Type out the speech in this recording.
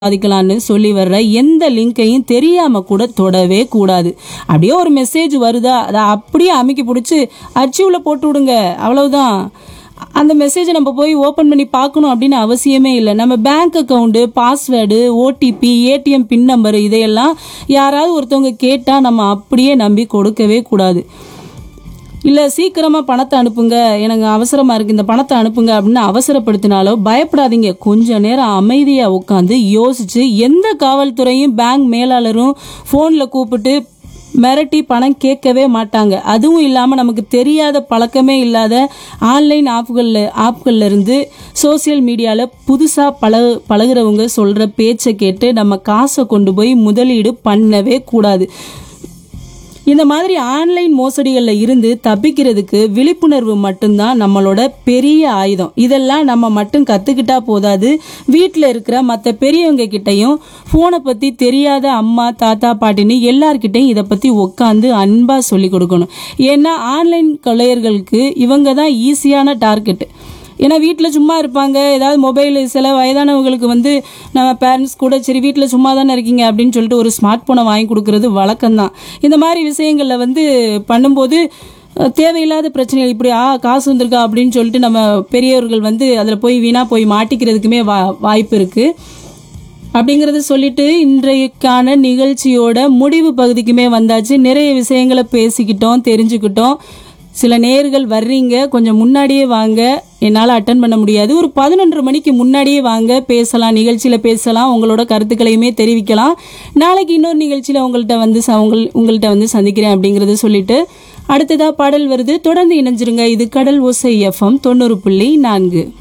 சாதிக்கலாம்னு சொல்லி வர்ற எந்த லிங்கையும் தெரியாம கூட தொடவே கூடாது அப்படியே ஒரு மெசேஜ் வருதா அதை அப்படியே அமைக்கி பிடிச்சி அச்சீவில் போட்டு விடுங்க அவ்வளவுதான் அந்த மெசேஜை நம்ம போய் ஓப்பன் பண்ணி பார்க்கணும் அப்படின்னு அவசியமே இல்லை நம்ம bank account password OTP ATM PIN number இதையெல்லாம் யாராவது ஒருத்தவங்க கேட்டால் நம்ம அப்படியே நம்பி கொடுக்கவே கூடாது இல்லை சீக்கிரமாக பணத்தை அனுப்புங்க எனக்கு அவசரமாக இருக்குது இந்த பணத்தை அனுப்புங்க அப்படின்னு அவசரப்படுத்தினாலோ பயப்படாதீங்க கொஞ்ச நேரம் அமைதியாக உட்காந்து யோசிச்சு எந்த காவல்துறையும் பேங்க் மேலாளரும் ஃபோனில் கூப்பிட்டு மிரட்டி பணம் கேட்கவே மாட்டாங்க அதுவும் இல்லாமல் நமக்கு தெரியாத பழக்கமே இல்லாத ஆன்லைன் ஆப்புகளில் ஆப்களில் இருந்து சோசியல் மீடியாவில் புதுசாக பழகு பழகுறவங்க சொல்கிற பேச்சை கேட்டு நம்ம காசை கொண்டு போய் முதலீடு பண்ணவே கூடாது இந்த மாதிரி ஆன்லைன் மோசடிகளில் இருந்து தப்பிக்கிறதுக்கு விழிப்புணர்வு மட்டும்தான் நம்மளோட பெரிய ஆயுதம் இதெல்லாம் நம்ம மட்டும் கற்றுக்கிட்டா போதாது வீட்டில் இருக்கிற மற்ற பெரியவங்க கிட்டையும் ஃபோனை பற்றி தெரியாத அம்மா தாத்தா பாட்டின்னு எல்லார்கிட்டையும் இதை பற்றி உட்காந்து அன்பாக சொல்லி கொடுக்கணும் ஏன்னா ஆன்லைன் கொள்ளையர்களுக்கு இவங்க தான் ஈஸியான டார்கெட் ஏன்னா வீட்டில் சும்மா இருப்பாங்க ஏதாவது மொபைல் சில வயதானவங்களுக்கு வந்து நம்ம பேரண்ட்ஸ் கூட சரி வீட்டில் சும்மா தானே இருக்கீங்க அப்படின்னு சொல்லிட்டு ஒரு ஸ்மார்ட் ஃபோனை வாங்கி கொடுக்கறது வழக்கம்தான் இந்த மாதிரி விஷயங்களில் வந்து பண்ணும்போது அஹ், தேவையில்லாத பிரச்சனைகள் இப்படி ஆ காசு வந்திருக்கா அப்படின்னு சொல்லிட்டு நம்ம பெரியவர்கள் வந்து அதில் போய் வீணாக போய் மாட்டிக்கிறதுக்குமே வா வாய்ப்பு இருக்குது அப்படிங்கறத சொல்லிட்டு இன்றைக்கான நிகழ்ச்சியோட முடிவு பகுதிக்குமே வந்தாச்சு நிறைய விஷயங்களை பேசிக்கிட்டோம் தெரிஞ்சுக்கிட்டோம் சில நேர்கள் வர்றீங்க கொஞ்சம் முன்னாடியே வாங்க என்னால் அட்டன் பண்ண முடியாது ஒரு பதினொன்று மணிக்கு முன்னாடியே வாங்க பேசலாம் நிகழ்ச்சியில் பேசலாம் உங்களோட கருத்துக்களையுமே தெரிவிக்கலாம் நாளைக்கு இன்னொரு நிகழ்ச்சியில் உங்கள்கிட்ட வந்து ச- உங்கள் உங்கள்கிட்ட வந்து சந்திக்கிறேன் அப்படிங்கறத சொல்லிட்டு அடுத்ததா பாடல் வருது தொடர்ந்து இணைஞ்சிருங்க இது கடல் ஓசை எஃப்எம் தொண்ணூறு புள்ளி நான்கு